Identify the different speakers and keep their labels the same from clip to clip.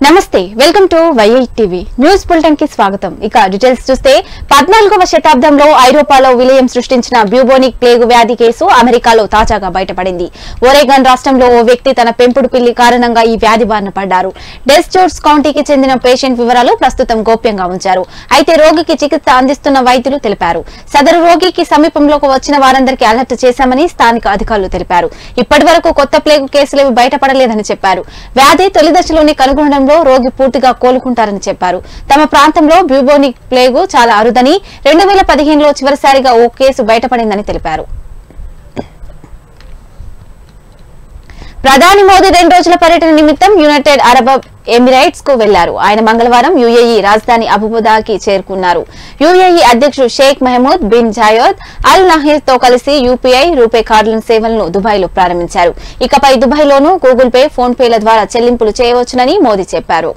Speaker 1: నమస్తే welcome to YI TV news bulletin కి స్వాగతం ఇక డీటెయిల్స్ చూస్తే పద్నాలుగవ శతాబ్దంలో ఐరోపాలో విలయం సృష్టించిన బ్యూబోనిక్ ప్లేగు వ్యాధి కేసు అమెరికాలో తాజాగా బయటపడింది ఒరేగాన్ రాష్ట్రంలో ఓ వ్యక్తి తన పెంపుడు పిల్లి కారణంగా ఈ వ్యాధి బారిన పడ్డారు డెస్జోర్స్ కౌంటీకి చెందిన పేషెంట్ వివరాలు ప్రస్తుతం గోప్యంగా ఉంచారు అయితే రోగికి చికిత్స అందిస్తున్న వైద్యులు తెలిపారు సదరు రోగికి సమీపంలోకి వచ్చిన వారందరికీ అలర్ట్ చేశామని స్థానిక అధికారులు తెలిపారు ఇప్పటి వరకు కొత్త ప్లేగు కేసులేవి బయటపడలేదని చెప్పారు వ్యాధి తొలి దశలోనే కనుగొనడంలో రోగి పూర్తిగా కోలుకుంటారని చెప్పారు తమ ప్రాంతంలో బ్యూబోనిక్ ప్లేగు చాలా అరుదని రెండు వేల పదిహేనులో చివరిసారిగా ఓ కేసు బయటపడిందని తెలిపారు ప్రధాని మోదీ రెండు రోజుల పర్యటన నిమిత్తం యునైటెడ్ అరబ్ ఎమిరైట్స్ కు వెళ్లారు ఆయన మంగళవారం యుఏఈ రాజధాని అబుదాకి చేరుకున్నారు యుఏఈ అధ్యక్షుడు Sheikh Mahmood bin Zayed Al Nahyan తో కలిసి యూపీఐ రూపే కార్డుల సేవలను దుబాయ్ లో ప్రారంభించారు ఇకపై దుబాయ్ లోనూ గూగుల్ పే ఫోన్ పేల ద్వారా చెల్లింపులు చేయవచ్చునని మోదీ చెప్పారు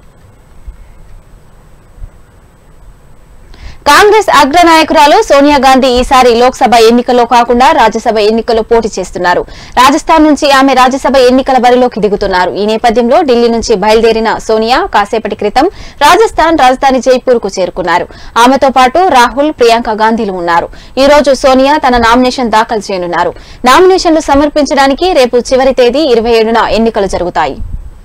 Speaker 1: కాంగ్రెస్ అగ్రనాయకురాలు సోనియా గాంధీ ఈసారి లోక్సభ ఎన్నికల్లో కాకుండా రాజ్యసభ ఎన్నికల్లో పోటీ చేస్తున్నారు రాజస్థాన్ నుంచి ఆమె రాజ్యసభ ఎన్నికల బరిలోకి దిగుతున్నారు ఈ నేపథ్యంలో ఢిల్లీ నుంచి బయలుదేరిన సోనియా కాసేపటి క్రితం రాజస్థాన్ రాజధాని జైపూర్ కు చేరుకున్నారు ఆమెతో పాటు రాహుల్ ప్రియాంక గాంధీలు ఉన్నారు ఈ రోజు సోనియా తన నామినేషన్ దాఖలు చేయనున్నారు నామినేషన్లు సమర్పించడానికి రేపు చివరి తేదీ ఇరవై ఏడున ఎన్నికలు జరుగుతాయి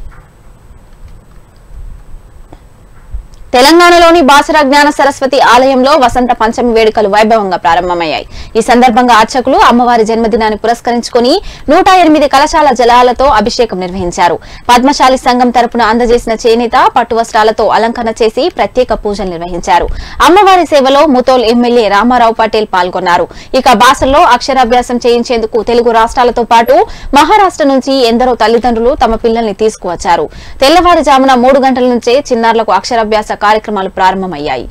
Speaker 1: తెలంగాణలోని బాసర జ్ఞాన సరస్వతి ఆలయంలో వసంత పంచమి వేడుకలు వైభవంగా ప్రారంభమయ్యాయి ఈ సందర్భంగా అర్చకులు అమ్మవారి జన్మదినాన్ని పురస్కరించుకుని నూట ఎనిమిది కలశాల జలాలతో అభిషేకం నిర్వహించారు పద్మశాలి సంఘం తరపున అందజేసిన చేనేత పట్టు వస్త్రాలతో అలంకరణ చేసి ప్రత్యేక పూజలు నిర్వహించారు అమ్మవారి సేవలో ముతోల్ ఎమ్మెల్యే రామారావు పటేల్ పాల్గొన్నారు ఇక బాసరలో అక్షరాభ్యాసం చేయించేందుకు తెలుగు రాష్ట్రాలతో పాటు మహారాష్ట్ర నుంచి ఎందరో తల్లిదండ్రులు తమ పిల్లల్ని తీసుకువచ్చారు తెల్లవారుజామున మూడు గంటల నుంచే చిన్నారులకు అక్షరాభ్యాస కార్యక్రమాలు ప్రారంభమయ్యాయి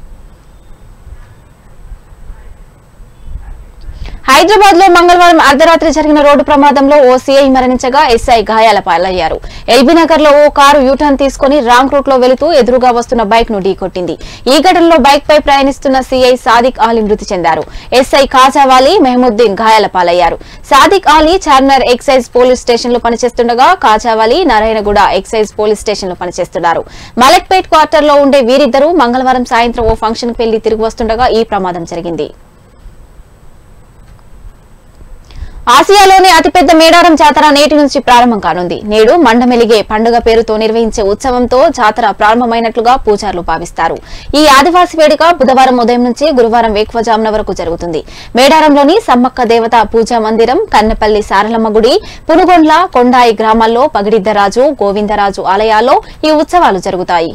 Speaker 1: హైదరాబాద్ లో మంగళవారం అర్ధరాత్రి జరిగిన రోడ్డు ప్రమాదంలో ఓ సీఐ మరణించగా ఎస్ఐ గాయాల పాలయ్యారు ఎల్బీ నగర్ లో ఓ కారు యూటర్న్ తీసుకుని రాంగ్ రూట్ లో వెళుతూ ఎదురుగా వస్తున్న బైక్ ను ఢీకొట్టింది ఈ ఘటనలో బైక్ పై ప్రయాణిస్తున్న సీఐ సాదిక్ ఆలీ మృతి చెందారు ఎస్ఐ ఖాజావాలి మెహముద్దీన్ గాయాల పాలయ్యారు Sadiq Ali Charminar excise police station లో పనిచేస్తుండగా Khajavali Narayanaguda excise police station లో పనిచేస్తున్నారు మలక్పేట్ క్వార్టర్ లో ఉండే వీరిద్దరూ మంగళవారం సాయంత్రం ఓ ఫంక్షన్ కు వెళ్లి తిరిగి వస్తుండగా ఈ ప్రమాదం జరిగింది ఆసియాలోనే అతిపెద్ద మేడారం జాతర నేటి నుంచి ప్రారంభం కానుంది నేడు మండమెలిగే పండుగ పేరుతో నిర్వహించే ఉత్సవంతో జాతర ప్రారంభమైనట్లుగా పూజారులు భావిస్తారు ఈ ఆదివాసి వేడుక బుధవారం ఉదయం నుంచి గురువారం వేకువజామున వరకు జరుగుతుంది మేడారంలోని సమ్మక్క దేవత పూజా మందిరం కన్నెపల్లి సారలమ్మ గుడి పునుగొండ్ల కొండాయి గ్రామాల్లో పగిడిద్దరాజు గోవిందరాజు ఆలయాల్లో ఈ ఉత్సవాలు జరుగుతాయి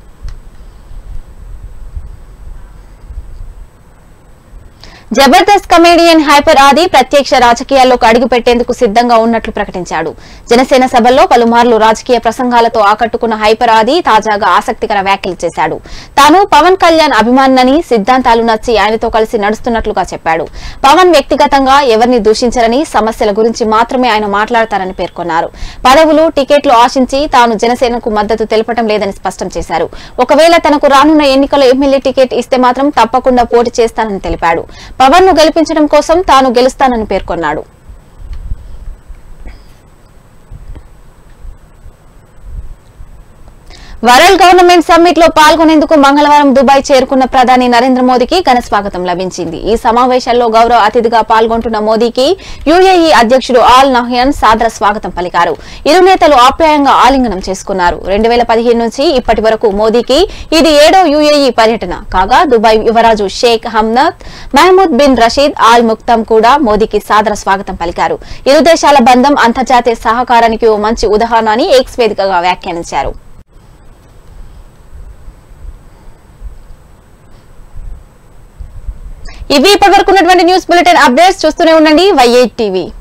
Speaker 1: జబర్దస్త్ కమేడియన్ హైపర్ ఆది ప్రత్యక్ష రాజకీయాల్లోకి అడుగు పెట్టేందుకు సిద్దంగా ఉన్నట్లు ప్రకటించాడు జనసేన సభల్లో పలుమార్లు రాజకీయ ప్రసంగాలతో ఆకట్టుకున్న హైపర్ ఆది తాజాగా ఆసక్తికర వ్యాఖ్యలు చేశాడు తాను పవన్ కళ్యాణ్ అభిమానని సిద్ధాంతాలు నచ్చి ఆయనతో కలిసి నడుస్తున్నట్లుగా చెప్పాడు పవన్ వ్యక్తిగతంగా ఎవరిని దూషించరని సమస్యల గురించి మాత్రమే ఆయన మాట్లాడతారని పేర్కొన్నారు పదవులు టికెట్లు ఆశించి తాను జనసేనకు మద్దతు తెలపడం లేదని స్పష్టం చేశారు ఒకవేళ తనకు రానున్న ఎన్నికల్లో ఎమ్మెల్యే టికెట్ ఇస్తే మాత్రం తప్పకుండా పోటీ చేస్తానని తెలిపాడు పవన్ ను గెలిపించడం కోసం తాను గెలుస్తానని పేర్కొన్నాడు వరల్డ్ గవర్నమెంట్ సమ్మిట్ లో పాల్గొనేందుకు మంగళవారం దుబాయ్ చేరుకున్న ప్రధాని నరేంద్ర మోదీకి ఘన స్వాగతం లభించింది ఈ సమావేశాల్లో గౌరవ అతిథిగా పాల్గొంటున్న మోదీకి యుఏఈ అధ్యక్షుడు ఆల్ నహ్యాన్ సాదర స్వాగతం పలికారు ఇరు నేతలు ఆప్యాయంగా ఆలింగనం చేసుకున్నారు రెండు వేల పదిహేను నుంచి ఇప్పటి వరకు మోదీకి ఇది ఏడో యుఏఈ పర్యటన కాగా దుబాయ్ యువరాజు Sheikh Hamdan Mohammed bin Rashid Al Maktoum కూడా మోదీకి సాదర స్వాగతం పలికారు ఇరు దేశాల బంధం అంతర్జాతీయ సహకారానికి ఓ మంచి ఉదాహరణ అని ఎక్స్ వేదికగా వ్యాఖ్యానించారు ఇవి ఇప్పటివరకు ఉన్నటువంటి న్యూస్ బులెటిన్ అప్డేట్స్ చూస్తూనే ఉండండి వైఏ టీవీ